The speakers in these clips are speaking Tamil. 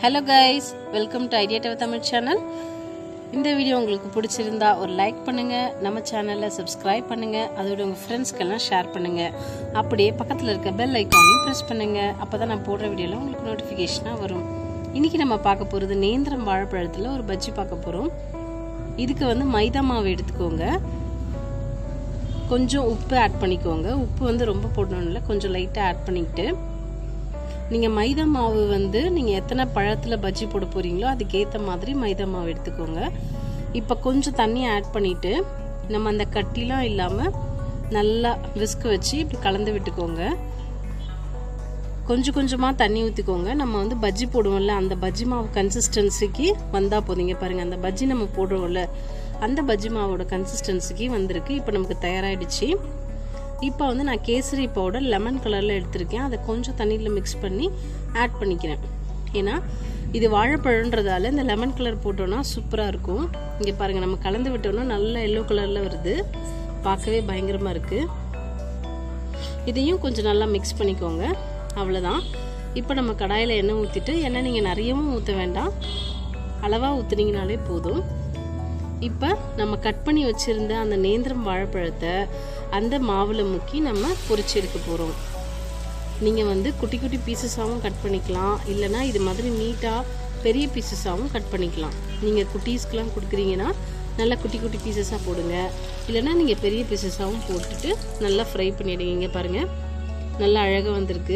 hello guys welcome to idea டவ தமிழ் சேனல் இந்த வீடியோ உங்களுக்கு பிடிச்சிருந்தா ஒரு லைக் பண்ணுங்க நம்ம சேனலை சப்ஸ்கிரைப் பண்ணுங்க அதோட உங்கள் ஃப்ரெண்ட்ஸ்க்கெல்லாம் ஷேர் பண்ணுங்க அப்படியே பக்கத்தில் இருக்க பெல் ஐக்கானையும் ப்ரெஸ் பண்ணுங்க அப்போ தான் நான் போடுற வீடியோவில் உங்களுக்கு நோட்டிஃபிகேஷனாக வரும் இன்னைக்கு நம்ம பார்க்க போகிறது நேந்திரம் வாழைப்பழத்தில் ஒரு பஜ்ஜி பார்க்க போகிறோம் இதுக்கு வந்து மைதா மாவு எடுத்துக்கோங்க கொஞ்சம் உப்பு ஆட் பண்ணிக்கோங்க உப்பு வந்து ரொம்ப போடணும் இல்லை கொஞ்சம் லைட்டாக ஆட் பண்ணிக்கிட்டு நீங்கள் மைதா மாவு வந்து நீங்கள் எத்தனை பழத்தில் பஜ்ஜி போட போகிறீங்களோ அதுக்கேற்ற மாதிரி மைதா மாவு எடுத்துக்கோங்க இப்போ கொஞ்சம் தண்ணி ஆட் பண்ணிவிட்டு நம்ம அந்த கட்டிலாம் இல்லாமல் நல்லா விஸ்க் வச்சு இப்படி கலந்து விட்டுக்கோங்க கொஞ்சம் கொஞ்சமாக தண்ணி ஊற்றிக்கோங்க நம்ம வந்து பஜ்ஜி போடுவோம்ல அந்த பஜ்ஜி மாவு கன்சிஸ்டன்சிக்கு வந்தால் போதுங்க பாருங்கள் அந்த பஜ்ஜி நம்ம போடுறோம்ல அந்த பஜ்ஜி மாவோட கன்சிஸ்டன்சிக்கு வந்திருக்கு இப்போ நமக்கு தயாராகிடுச்சு இப்போ வந்து நான் கேசரி பவுடர் லெமன் கலரில் எடுத்திருக்கேன் அதை கொஞ்சம் தண்ணியில் மிக்ஸ் பண்ணி ஆட் பண்ணிக்கிறேன் ஏன்னா இது வாழைப்பழன்றதால இந்த லெமன் கலர் போட்டோன்னா சூப்பராக இருக்கும் இங்கே பாருங்கள் நம்ம கலந்து விட்டோன்னா நல்ல எல்லோ கலரில் வருது பார்க்கவே பயங்கரமாக இருக்குது இதையும் கொஞ்சம் நல்லா மிக்ஸ் பண்ணிக்கோங்க அவ்வளோதான் இப்போ நம்ம கடாயில் எண்ணெய் ஊற்றிட்டு எண்ணெய் நீங்கள் நிறையவும் ஊற்ற வேண்டாம் அளவாக ஊற்றுனீங்கனாலே போதும் இப்போ நம்ம கட் பண்ணி வச்சுருந்த அந்த நேந்திரம் வாழைப்பழத்தை அந்த மாவில் முக்கி நம்ம பொரிச்சு எடுக்க போகிறோம் நீங்கள் வந்து குட்டி குட்டி பீசஸாகவும் கட் பண்ணிக்கலாம் இல்லைனா இது மாதிரி நீட்டாக பெரிய பீசஸாகவும் கட் பண்ணிக்கலாம் நீங்கள் குட்டீஸ்க்கெலாம் கொடுக்குறீங்கன்னா நல்லா குட்டி குட்டி பீசஸாக போடுங்க இல்லைனா நீங்கள் பெரிய பீசஸாகவும் போட்டுட்டு நல்லா ஃப்ரை பண்ணிவிடுங்க இங்கே பாருங்கள் நல்லா அழகாக வந்திருக்கு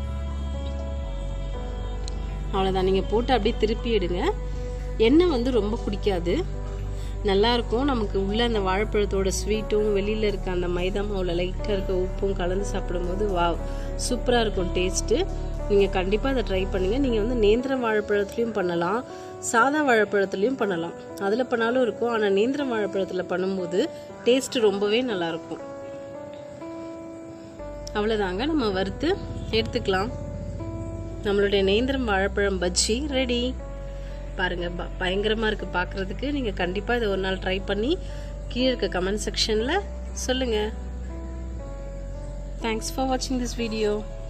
அவ்வளோதான் நீங்கள் போட்டு அப்படியே திருப்பி எடுங்க எண்ணெய் வந்து ரொம்ப குடிக்காது நல்லாயிருக்கும் நமக்கு உள்ளே அந்த வாழைப்பழத்தோட ஸ்வீட்டும் வெளியில் இருக்க அந்த மைதா மாவில் லைட்டாக இருக்க உப்பும் கலந்து சாப்பிடும்போது வா சூப்பராக இருக்கும் டேஸ்ட்டு நீங்கள் கண்டிப்பாக அதை ட்ரை பண்ணுங்கள் நீங்கள் வந்து நேந்திரம் வாழைப்பழத்துலேயும் பண்ணலாம் சாதா வாழைப்பழத்துலேயும் பண்ணலாம் அதில் பண்ணாலும் இருக்கும் ஆனால் நேந்திரம் வாழைப்பழத்தில் பண்ணும்போது டேஸ்ட்டு ரொம்பவே நல்லாயிருக்கும் அவ்வளோதாங்க நம்ம வறுத்து எடுத்துக்கலாம் நம்மளுடைய நேந்திரம் வாழைப்பழம் பஜ்ஜி ரெடி பாருங்கள் ப பயங்கரமாக இருக்குது பார்க்குறதுக்கு நீங்கள் கண்டிப்பாக இதை ஒரு நாள் ட்ரை பண்ணி கீழே இருக்க கமெண்ட் செக்ஷனில் சொல்லுங்கள் தேங்க்ஸ் ஃபார் வாட்சிங் திஸ் வீடியோ